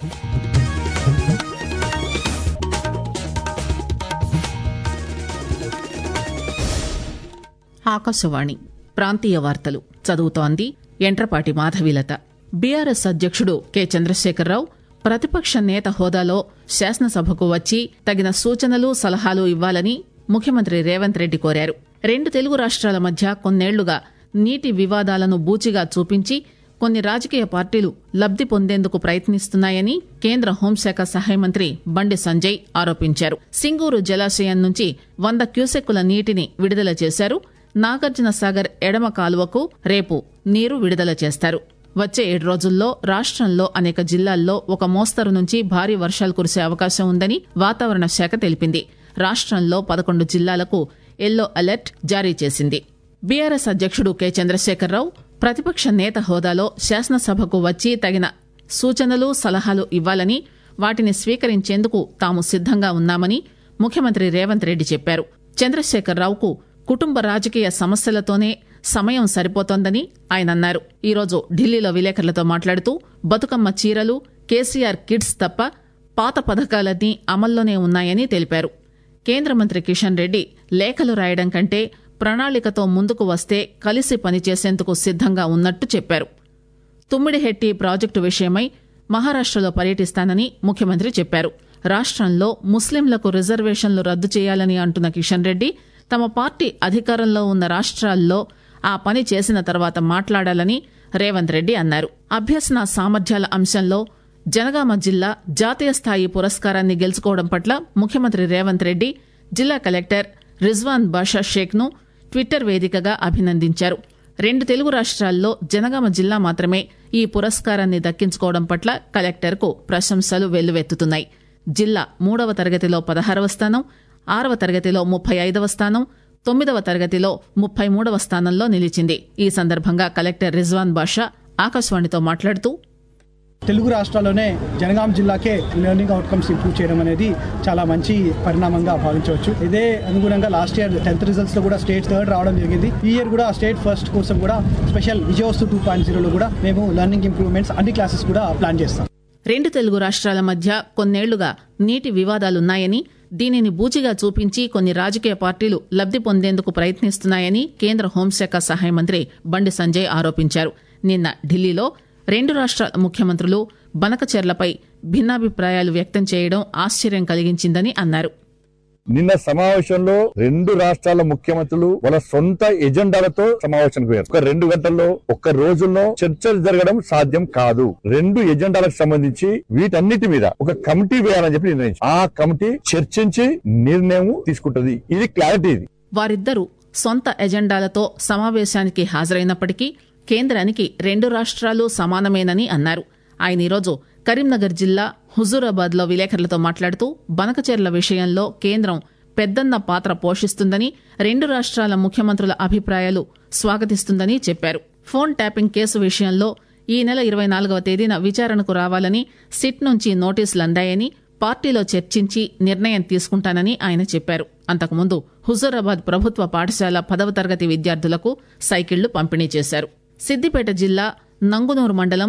ఆకాశవాణి ప్రాంతీయ వార్తలు చదువుతోంది ఎంట్రపాటి మాధవీలత బీఆర్ఎస్ అధ్యక్షుడు కె చంద్రశేఖరరావు ప్రతిపక్ష నేత హోదాలో శాసనసభకు వచ్చి తగిన సూచనలు సలహాలు ఇవ్వాలని ముఖ్యమంత్రి రేవంత్ రెడ్డి కోరారు రెండు తెలుగు రాష్ట్రాల మధ్య కొన్నేళ్లుగా నీటి వివాదాలను బూచిగా చూపించి కొన్ని రాజకీయ పార్టీలు లబ్ది పొందేందుకు ప్రయత్నిస్తున్నాయని కేంద్ర హోంశాఖ సహాయ మంత్రి బండి సంజయ్ ఆరోపించారు సింగూరు జలాశయం నుంచి వంద క్యూసెక్కుల నీటిని విడుదల చేశారు నాగార్జున సాగర్ ఎడమ కాలువకు రేపు నీరు విడుదల చేస్తారు వచ్చే ఏడు రోజుల్లో రాష్టంలో అనేక జిల్లాల్లో ఒక మోస్తరు నుంచి భారీ వర్షాలు కురిసే అవకాశం ఉందని వాతావరణ శాఖ తెలిపింది రాష్టంలో పదకొండు జిల్లాలకు ఎల్లో అలర్ట్ జారీ చేసింది బీఆర్ఎస్ అధ్యక్షుడు కె చంద్రశేఖరరావు ప్రతిపక్ష నేత హోదాలో శాసనసభకు వచ్చి తగిన సూచనలు సలహాలు ఇవ్వాలని వాటిని స్వీకరించేందుకు తాము సిద్దంగా ఉన్నామని ముఖ్యమంత్రి రేవంత్ రెడ్డి చెప్పారు చంద్రశేఖరరావుకు కుటుంబ రాజకీయ సమస్యలతోనే సమయం సరిపోతోందని ఆయన అన్నారు ఈరోజు ఢిల్లీలో విలేకరులతో మాట్లాడుతూ బతుకమ్మ చీరలు కేసీఆర్ కిడ్స్ తప్ప పాత పథకాలన్నీ అమల్లోనే ఉన్నాయని తెలిపారు కేంద్ర మంత్రి కిషన్ రెడ్డి లేఖలు రాయడం కంటే ప్రణాళికతో ముందుకు వస్తే కలిసి పనిచేసేందుకు సిద్దంగా ఉన్నట్టు చెప్పారు తుమ్మిడిహెట్టి ప్రాజెక్టు విషయమై మహారాష్టలో పర్యటిస్తానని ముఖ్యమంత్రి చెప్పారు రాష్టంలో ముస్లింలకు రిజర్వేషన్లు రద్దు చేయాలని అంటున్న కిషన్ రెడ్డి తమ పార్టీ అధికారంలో ఉన్న రాష్ట్రాల్లో ఆ పని చేసిన తర్వాత మాట్లాడాలని రేవంత్ రెడ్డి అన్నారు అభ్యసన సామర్థ్యాల అంశంలో జనగామ జిల్లా జాతీయ స్థాయి పురస్కారాన్ని గెలుచుకోవడం పట్ల ముఖ్యమంత్రి రేవంత్ రెడ్డి జిల్లా కలెక్టర్ రిజ్వాన్ బాషా షేక్ ను ట్విట్టర్ వేదికగా అభినందించారు రెండు తెలుగు రాష్ట్రాల్లో జనగామ జిల్లా మాత్రమే ఈ పురస్కారాన్ని దక్కించుకోవడం పట్ల కలెక్టర్కు ప్రశంసలు వెల్లువెత్తుతున్నాయి జిల్లా మూడవ తరగతిలో పదహారవ స్థానం ఆరవ తరగతిలో ముప్పై ఐదవ స్థానం తొమ్మిదవ తరగతిలో ముప్పై మూడవ స్థానంలో నిలిచింది ఈ సందర్భంగా కలెక్టర్ రిజ్వాన్ బాషా ఆకాశవాణితో మాట్లాడుతూ తెలుగు రాష్ట్రాల్లోనే జనగాం జిల్లాకే లెర్నింగ్ అవుట్కమ్స్ ఇంప్రూవ్ చేయడం అనేది చాలా మంచి పరిణామంగా భావించవచ్చు ఇదే అనుగుణంగా లాస్ట్ ఇయర్ టెన్త్ రిజల్ట్స్ లో కూడా స్టేట్ థర్డ్ రావడం జరిగింది ఈ ఇయర్ కూడా స్టేట్ ఫస్ట్ కోసం కూడా స్పెషల్ విజయోస్తు టూ పాయింట్ జీరోలో కూడా మేము లెర్నింగ్ ఇంప్రూవ్మెంట్స్ అన్ని క్లాసెస్ కూడా ప్లాన్ చేస్తాం రెండు తెలుగు రాష్ట్రాల మధ్య కొన్నేళ్లుగా నీటి వివాదాలున్నాయని దీనిని బూచిగా చూపించి కొన్ని రాజకీయ పార్టీలు లబ్ది పొందేందుకు ప్రయత్నిస్తున్నాయని కేంద్ర హోంశాఖ సహాయ మంత్రి బండి సంజయ్ ఆరోపించారు నిన్న ఢిల్లీలో రెండు రాష్ట్రాల ముఖ్యమంత్రులు బనకచెర్లపై భిన్నాభిప్రాయాలు వ్యక్తం చేయడం ఆశ్చర్యం కలిగించిందని అన్నారు నిన్న సమావేశంలో రెండు రాష్ట్రాల ముఖ్యమంత్రులు వాళ్ళ సొంత ఎజెండాలతో సమావేశానికి పోయారు ఒక రెండు గంటల్లో ఒక్క రోజుల్లో చర్చలు జరగడం సాధ్యం కాదు రెండు ఎజెండాలకు సంబంధించి వీటన్నిటి మీద ఒక కమిటీ వేయాలని చెప్పి నిర్ణయించి ఆ కమిటీ చర్చించి నిర్ణయం తీసుకుంటది ఇది క్లారిటీ ఇది వారిద్దరూ సొంత ఎజెండాలతో సమావేశానికి హాజరైనప్పటికీ కేంద్రానికి రెండు రాష్ట్రాలు సమానమేనని అన్నారు ఆయన ఈరోజు కరీంనగర్ జిల్లా హుజూరాబాద్ లో విలేకరులతో మాట్లాడుతూ బనకచెర్ల విషయంలో కేంద్రం పెద్దన్న పాత్ర పోషిస్తుందని రెండు రాష్ట్రాల ముఖ్యమంత్రుల అభిప్రాయాలు స్వాగతిస్తుందని చెప్పారు ఫోన్ ట్యాపింగ్ కేసు విషయంలో ఈ నెల ఇరవై నాలుగవ తేదీన విచారణకు రావాలని సిట్ నుంచి నోటీసులు అందాయని పార్టీలో చర్చించి నిర్ణయం తీసుకుంటానని ఆయన చెప్పారు అంతకుముందు హుజూరాబాద్ ప్రభుత్వ పాఠశాల పదవ తరగతి విద్యార్థులకు సైకిళ్లు పంపిణీ చేశారు సిద్దిపేట జిల్లా నంగునూరు మండలం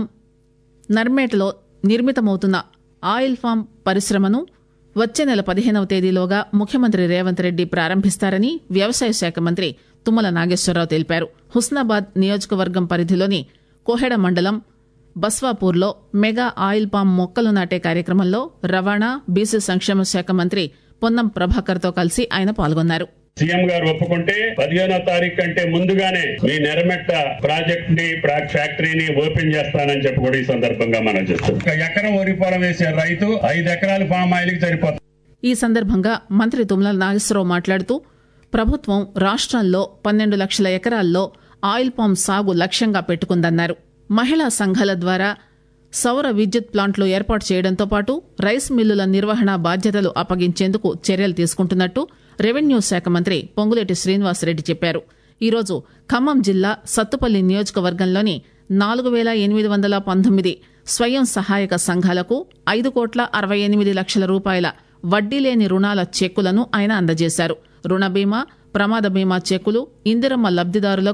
నర్మేటలో నిర్మితమవుతున్న ఆయిల్ ఫామ్ పరిశ్రమను వచ్చే నెల పదిహేనవ తేదీలోగా ముఖ్యమంత్రి రేవంత్ రెడ్డి ప్రారంభిస్తారని వ్యవసాయ శాఖ మంత్రి తుమ్మల నాగేశ్వరరావు తెలిపారు హుస్నాబాద్ నియోజకవర్గం పరిధిలోని కోహెడ మండలం బస్వాపూర్లో మెగా ఆయిల్ పామ్ మొక్కలు నాటే కార్యక్రమంలో రవాణా బీసీ సంక్షేమ శాఖ మంత్రి పొన్నం ప్రభాకర్తో కలిసి ఆయన పాల్గొన్నారు సీఎం గారు ఒప్పుకుంటే పదిహేనో తారీఖు కంటే ముందుగానే మీ నెరమెట్ట ప్రాజెక్ట్ ని ప్రా- ఫ్యాక్టరీని ఓపెన్ చేస్తానని చెప్పి కూడా ఈ సందర్భంగా మనం చేస్తాం ఒక ఎకరం వరి పొలం వేసే రైతు ఐదు ఎకరాలు పామ్ ఆయిల్ కి సరిపోతుంది ఈ సందర్భంగా మంత్రి తుమ్మల నాగేశ్వరరావు మాట్లాడుతూ ప్రభుత్వం రాష్ట్రంలో పన్నెండు లక్షల ఎకరాల్లో ఆయిల్ పామ్ సాగు లక్ష్యంగా పెట్టుకుందన్నారు మహిళా సంఘాల ద్వారా సౌర విద్యుత్ ప్లాంట్లు ఏర్పాటు చేయడంతో పాటు రైస్ మిల్లుల నిర్వహణ బాధ్యతలు అప్పగించేందుకు చర్యలు తీసుకుంటున్నట్టు రెవెన్యూ శాఖ మంత్రి పొంగులేటి శ్రీనివాసరెడ్డి చెప్పారు ఈరోజు ఖమ్మం జిల్లా సత్తుపల్లి నియోజకవర్గంలోని నాలుగు వేల ఎనిమిది వందల పంతొమ్మిది స్వయం సహాయక సంఘాలకు ఐదు కోట్ల అరవై ఎనిమిది లక్షల రూపాయల వడ్డీ లేని రుణాల చెక్కులను ఆయన అందజేశారు రుణ బీమా ప్రమాద బీమా చెక్కులు ఇందిరమ్మ లబ్దిదారులకు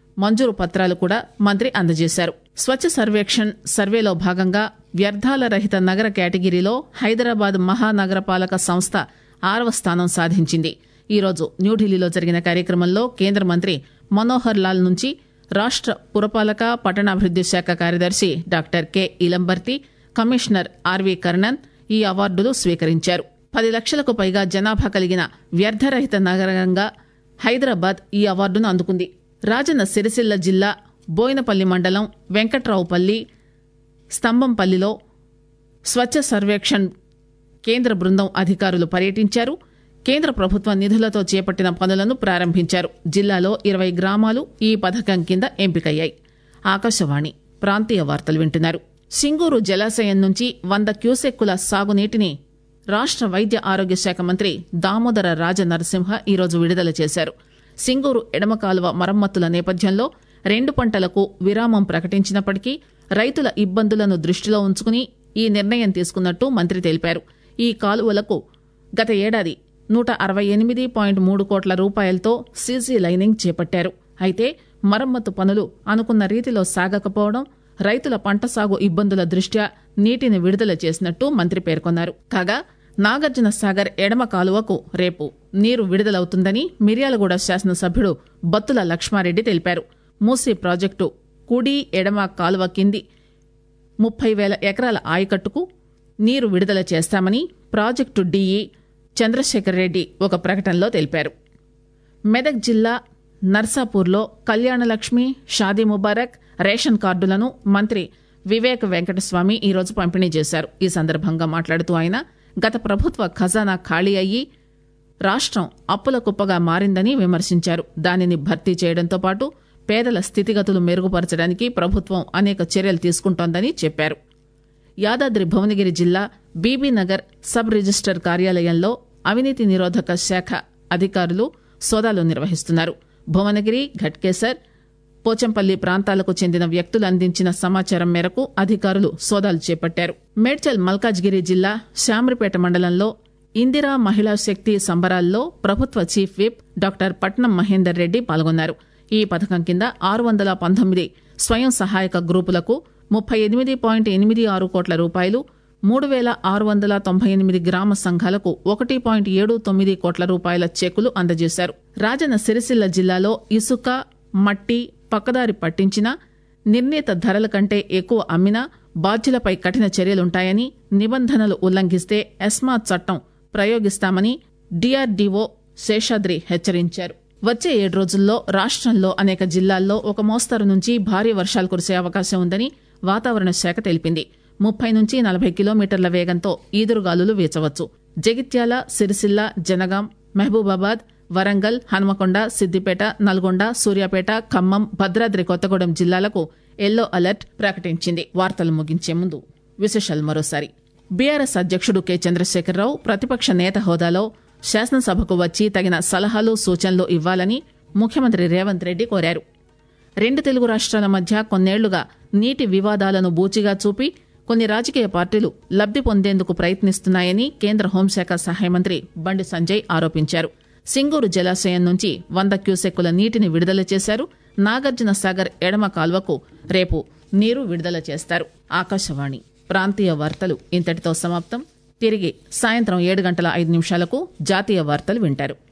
మంజూరు పత్రాలు కూడా మంత్రి అందజేశారు స్వచ్ఛ సర్వేక్షణ్ సర్వేలో భాగంగా వ్యర్థాల రహిత నగర కేటగిరీలో హైదరాబాద్ మహానగరపాలక సంస్థ ఆరవ స్థానం సాధించింది ఈరోజు న్యూఢిల్లీలో జరిగిన కార్యక్రమంలో కేంద్ర మంత్రి మనోహర్ లాల్ నుంచి రాష్ట పురపాలక పట్టణాభివృద్ది శాఖ కార్యదర్శి doctor K Ilambarithi commissioner RV Karnan ఈ అవార్డులు స్వీకరించారు పది లక్షలకు పైగా జనాభా కలిగిన వ్యర్థరహిత నగరంగా హైదరాబాద్ ఈ అవార్డును అందుకుంది రాజన్న సిరిసిల్ల జిల్లా బోయినపల్లి మండలం వెంకట్రావుపల్లి స్తంభంపల్లిలో స్వచ్ఛ సర్వేక్షణ్ కేంద్ర బృందం అధికారులు పర్యటించారు కేంద్ర ప్రభుత్వ నిధులతో చేపట్టిన పనులను ప్రారంభించారు జిల్లాలో ఇరవై గ్రామాలు ఈ పథకం కింద ఎంపికయ్యాయి ఆకాశవాణి ప్రాంతీయ వార్తలు వింటున్నారు సింగూరు జలాశయం నుంచి వంద క్యూసెక్కుల సాగునీటిని రాష్ట వైద్య ఆరోగ్య శాఖ మంత్రి దామోదర రాజ నరసింహ ఈరోజు విడుదల చేశారు సింగూరు ఎడమ కాలువ మరమ్మతుల నేపథ్యంలో రెండు పంటలకు విరామం ప్రకటించినప్పటికీ రైతుల ఇబ్బందులను దృష్టిలో ఉంచుకుని ఈ నిర్ణయం తీసుకున్నట్టు మంత్రి తెలిపారు ఈ కాలువలకు గత ఏడాది నూట అరవై ఎనిమిది పాయింట్ మూడు కోట్ల రూపాయలతో సీసీ లైనింగ్ చేపట్టారు అయితే మరమ్మతు పనులు అనుకున్న రీతిలో సాగకపోవడం రైతుల పంట సాగు ఇబ్బందుల దృష్ట్యా నీటిని విడుదల చేసినట్టు మంత్రి పేర్కొన్నారు కాగా నాగార్జున సాగర్ ఎడమ కాలువకు రేపు నీరు విడుదలవుతుందని మిర్యాలగూడ శాసనసభ్యుడు బత్తుల లక్ష్మారెడ్డి తెలిపారు మూసీ ప్రాజెక్టు కుడి ఎడమ కాలువ కింది ముప్పై వేల ఎకరాల ఆయకట్టుకు నీరు విడుదల చేస్తామని ప్రాజెక్టు డీఈ చంద్రశేఖర్ రెడ్డి ఒక ప్రకటనలో తెలిపారు మెదక్ జిల్లా నర్సాపూర్లో కళ్యాణలక్ష్మి షాదీ ముబారక్ రేషన్ కార్డులను మంత్రి వివేక్ వెంకటస్వామి ఈరోజు పంపిణీ చేశారు ఈ సందర్భంగా మాట్లాడుతూ ఆయన గత ప్రభుత్వ ఖజానా ఖాళీ అయ్యి రాష్ట్రం అప్పుల కుప్పగా మారిందని విమర్శించారు దానిని భర్తీ చేయడంతో పాటు పేదల స్థితిగతులు మెరుగుపరచడానికి ప్రభుత్వం అనేక చర్యలు తీసుకుంటోందని చెప్పారు యాదాద్రి భువనగిరి జిల్లా బీబీనగర్ సబ్ రిజిస్టర్ కార్యాలయంలో అవినీతి నిరోధక శాఖ అధికారులు సోదాలు నిర్వహిస్తున్నారు భువనగిరి ఘట్కేసర్ పోచంపల్లి ప్రాంతాలకు చెందిన వ్యక్తులు అందించిన సమాచారం మేరకు అధికారులు సోదాలు చేపట్టారు మేడ్చల్ మల్కాజ్గిరి జిల్లా శామ్రిపేట మండలంలో ఇందిరా మహిళా శక్తి సంబరాల్లో ప్రభుత్వ చీఫ్ విప్ డాక్టర్ పట్నం మహేందర్ రెడ్డి పాల్గొన్నారు ఈ పథకం కింద ఆరు వందల పంతొమ్మిది స్వయం సహాయక గ్రూపులకు ముప్పై ఎనిమిది పాయింట్ ఎనిమిది ఆరు కోట్ల రూపాయలు మూడు వేల ఆరు వందల తొంభై ఎనిమిది గ్రామ సంఘాలకు ఒకటి పాయింట్ ఏడు తొమ్మిది కోట్ల రూపాయల చెక్కులు అందజేశారు రాజన్న సిరిసిల్ల జిల్లాలో ఇసుక మట్టి పక్కదారి పట్టించినా నిర్ణీత ధరల కంటే ఎక్కువ అమ్మినా బాధ్యులపై కఠిన చర్యలుంటాయని నిబంధనలు ఉల్లంఘిస్తే ఎస్మా చట్టం ప్రయోగిస్తామని డీఆర్డీఓ శేషాద్రి హెచ్చరించారు వచ్చే ఏడు రోజుల్లో రాష్ట్రంలో అనేక జిల్లాల్లో ఒక మోస్తరు నుంచి భారీ వర్షాలు కురిసే అవకాశం ఉందని వాతావరణ శాఖ తెలిపింది ముప్పై నుంచి నలభై కిలోమీటర్ల వేగంతో ఈదురుగాలులు వీచవచ్చు జగిత్యాల సిరిసిల్ల జనగాం మహబూబాబాద్ వరంగల్ హన్మకొండ సిద్దిపేట నల్గొండ సూర్యాపేట ఖమ్మం భద్రాద్రి కొత్తగూడెం జిల్లాలకు ఎల్లో అలర్ట్ ప్రకటించింది వార్తలు ముగించే ముందు విశేషాలు మరోసారి బీఆర్ఎస్ అధ్యక్షుడు కె చంద్రశేఖరరావు ప్రతిపక్ష నేత హోదాలో శాసనసభకు వచ్చి తగిన సలహాలు సూచనలు ఇవ్వాలని ముఖ్యమంత్రి రేవంత్ రెడ్డి కోరారు రెండు తెలుగు రాష్ట్రాల మధ్య కొన్నేళ్లుగా నీటి వివాదాలను బూచిగా చూపి కొన్ని రాజకీయ పార్టీలు లబ్ది పొందేందుకు ప్రయత్నిస్తున్నాయని కేంద్ర హోంశాఖ సహాయ మంత్రి బండి సంజయ్ ఆరోపించారు సింగూరు జలాశయం నుంచి వంద క్యూసెక్కుల నీటిని విడుదల చేశారు నాగార్జున సాగర్ ఎడమ కాల్వకు రేపు నీరు విడుదల చేస్తారు ఆకాశవాణి ప్రాంతీయ వార్తలు ఇంతటితో సమాప్తం తిరిగి సాయంత్రం ఏడు గంటల ఐదు నిమిషాలకు జాతీయ వార్తలు వింటారు